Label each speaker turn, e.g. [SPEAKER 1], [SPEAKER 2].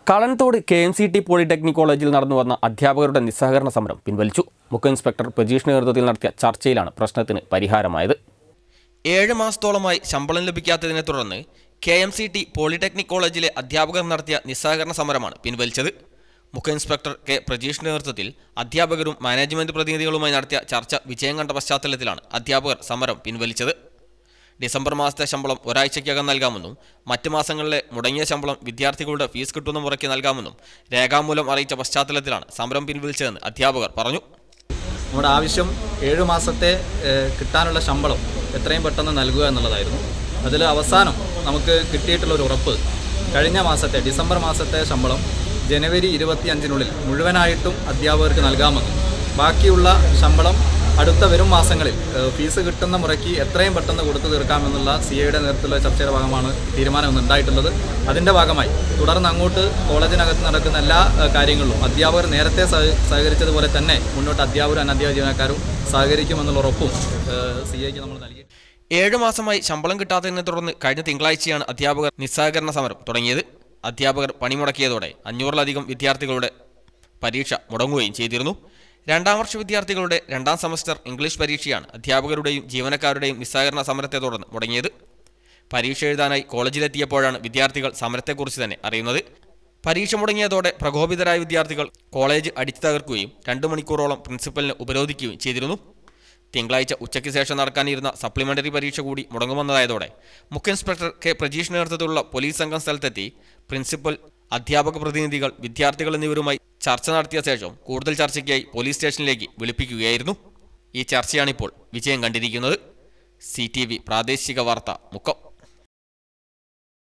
[SPEAKER 1] കളൻതോട് K M C T polytechnic കോളേജിൽ നടന്നു വന്ന അധ്യാപകരുടെ നിസ്സഹകരണ സമരം പിൻവലിച്ചു മുഖ്യ ഇൻസ്പെക്ടർ പ്രജീഷ് നേതൃത്വത്തിൽ നടത്തിയ ചർച്ചയിലാണ് പ്രശ്നത്തിന് പരിഹാരമായത്
[SPEAKER 2] ഏഴ് മാസത്തോളമായി ശമ്പളം ലഭിക്കാത്തതിനെ തുടർന്ന് K M C T polytechnic കോളേജിലെ അധ്യാപകർ നടത്തിയ നിസ്സഹകരണ സമരമാണ് പിൻവലിച്ചത് മുഖ്യ ഇൻസ്പെക്ടർ കെ പ്രജീഷ് നേതൃത്വത്തിൽ അധ്യാപകരും മാനേജ്മെന്റ് പ്രതിനിധികളുമായി നടത്തിയ ചർച്ച വിജയം കണ്ട പശ്ചാത്തലത്തിലാണ് അധ്യാപകർ സമരം പിൻവലിച്ചത് ഡിസംബർ മാസത്തെ ശമ്പളം ഒരാഴ്ചയ്ക്കകം നൽകാമെന്നും മറ്റ് മാസങ്ങളിലെ മുടങ്ങിയ ശമ്പളം വിദ്യാർത്ഥികളുടെ ഫീസ് കിട്ടുന്ന മുറയ്ക്ക് നൽകാമെന്നും രേഖാമൂലം അറിയിച്ച പശ്ചാത്തലത്തിലാണ് സമരം പിൻവലിച്ചതെന്ന് അധ്യാപകർ പറഞ്ഞു
[SPEAKER 3] നമ്മുടെ ആവശ്യം ഏഴ് മാസത്തെ ഏഹ്, കിട്ടാനുള്ള ശമ്പളം എത്രയും പെട്ടെന്ന് നൽകുക എന്നുള്ളതായിരുന്നു അതിൽ അവസാനം നമുക്ക് കിട്ടിയിട്ടുള്ള ഒരു ഉറപ്പ് കഴിഞ്ഞ മാസത്തെ ഡിസംബർ മാസത്തെ ശമ്പളം ജനുവരി ഇരുപത്തി അഞ്ചിനുള്ളിൽ മുഴുവനായിട്ടും അധ്യാപകർക്ക് നൽകാമെന്നും ബാക്കിയുള്ള ശമ്പളം അടുത്ത വരും മാസങ്ങളിൽ ഏഹ്, ഫീസ് കിട്ടുന്ന മുറയ്ക്ക് എത്രയും പെട്ടെന്ന് കൊടുത്തു തീർക്കാമെന്നുള്ള സി എയുടെ നേതൃത്വത്തിലുള്ള ചർച്ചയുടെ ഭാഗമാണ് തീരുമാനം ഇന്ന് ഉണ്ടായിട്ടുള്ളത് അതിൻ്റെ ഭാഗമായി തുടർന്ന് അങ്ങോട്ട് കോളേജിനകത്ത് നടക്കുന്ന എല്ലാ ഏഹ്, കാര്യങ്ങളിലും അധ്യാപകർ നേരത്തെ സഹ- സഹകരിച്ചതുപോലെ തന്നെ മുന്നോട്ട് അധ്യാപകരും അനധ്യാപക ജീവനക്കാരും സഹകരിക്കുമെന്നുള്ള ഉറപ്പും സി എക്ക് നമ്മൾ നൽകി
[SPEAKER 2] ഏഴ് മാസമായി ശമ്പളം കിട്ടാത്തതിനെ തുടർന്ന് കഴിഞ്ഞ തിങ്കളാഴ്ചയാണ് അധ്യാപകർ നിസ്സഹകരണ സമരം തുടങ്ങിയത് അധ്യാപകർ പണിമുടക്കിയതോടെ അഞ്ഞൂറിലധികം വിദ്യാർത്ഥികളുടെ പരീക്ഷ മുടങ്ങുകയും ചെയ്തിരുന്നു രണ്ടാം വർഷ വിദ്യാർത്ഥികളുടെ രണ്ടാം സെമസ്റ്റർ ഇംഗ്ലീഷ് പരീക്ഷയാണ് അധ്യാപകരുടെയും ജീവനക്കാരുടെയും നിസ്സഹകരണ സമരത്തെ തുടർന്ന് മുടങ്ങിയത് പരീക്ഷ എഴുതാനായി കോളേജിലെത്തിയപ്പോഴാണ് വിദ്യാർത്ഥികൾ സമരത്തെക്കുറിച്ച് തന്നെ അറിയുന്നത് പരീക്ഷ മുടങ്ങിയതോടെ പ്രകോപിതരായ വിദ്യാർത്ഥികൾ കോളേജ് അടിച്ചു തകർക്കുകയും രണ്ടു മണിക്കൂറോളം പ്രിൻസിപ്പലിനെ ഉപരോധിക്കുകയും ചെയ്തിരുന്നു തിങ്കളാഴ്ച ഉച്ചയ്ക്ക് ശേഷം നടക്കാനിരുന്ന സപ്ലിമെന്ററി പരീക്ഷ കൂടി മുടങ്ങുമെന്നതായതോടെ മുഖ്യ ഇൻസ്പെക്ടർ കെ പ്രജീഷ് നേതൃത്വത്തിലുള്ള പോലീസ് സംഘം സ്ഥലത്തെത്തി പ്രിൻസിപ്പൽ അധ്യാപക പ്രതിനിധികൾ വിദ്യാർത്ഥികൾ എന്നിവരുമായി ചർച്ച നടത്തിയ ശേഷം കൂടുതൽ ചർച്ചയ്ക്കായി പോലീസ് സ്റ്റേഷനിലേക്ക് വിളിപ്പിക്കുകയായിരുന്നു ഈ ചർച്ചയാണിപ്പോൾ വിജയം കണ്ടിരിക്കുന്നത് സി പ്രാദേശിക വാർത്ത മുക്കം